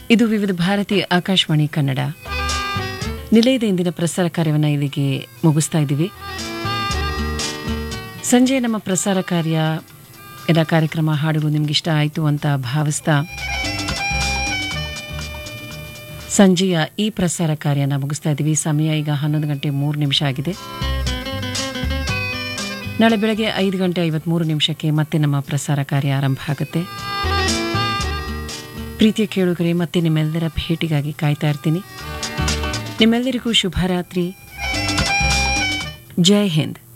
ಇದು ವಿವಿಧ ಭಾರತಿ ಆಕಾಶವಾಣಿ ಕನ್ನಡ ನಿಲಯದ ಇಂದಿನ ಪ್ರಸಾರ ಕಾರ್ಯವನ್ನು ಇಲ್ಲಿಗೆ ಮುಗಿಸ್ತಾ ಇದ್ದೀವಿ ಸಂಜೆ ನಮ್ಮ ಪ್ರಸಾರ ಕಾರ್ಯ ಎಲ್ಲ ಕಾರ್ಯಕ್ರಮ ಹಾಡುಗಳು ನಿಮ್ಗೆ ಇಷ್ಟ ಆಯಿತು ಅಂತ ಭಾವಿಸ್ತಾ ಸಂಜೆಯ ಈ ಪ್ರಸಾರ ಕಾರ್ಯನ ಮುಗಿಸ್ತಾ ಇದ್ದೀವಿ ಸಮಯ ಈಗ ಹನ್ನೊಂದು ಗಂಟೆ ಮೂರು ನಿಮಿಷ ಆಗಿದೆ ನಾಳೆ ಬೆಳಗ್ಗೆ ಐದು ಗಂಟೆ ಐವತ್ಮೂರು ನಿಮಿಷಕ್ಕೆ ಮತ್ತೆ ನಮ್ಮ ಪ್ರಸಾರ ಕಾರ್ಯ ಆರಂಭ ಆಗುತ್ತೆ ಪ್ರೀತಿಯ ಕೇಳುಗರೆ ಮತ್ತೆ ನಿಮ್ಮೆಲ್ಲರ ಭೇಟಿಗಾಗಿ ಕಾಯ್ತಾ ಇರ್ತೀನಿ ನಿಮ್ಮೆಲ್ಲರಿಗೂ ಶುಭರಾತ್ರಿ ಜೈ ಹಿಂದ್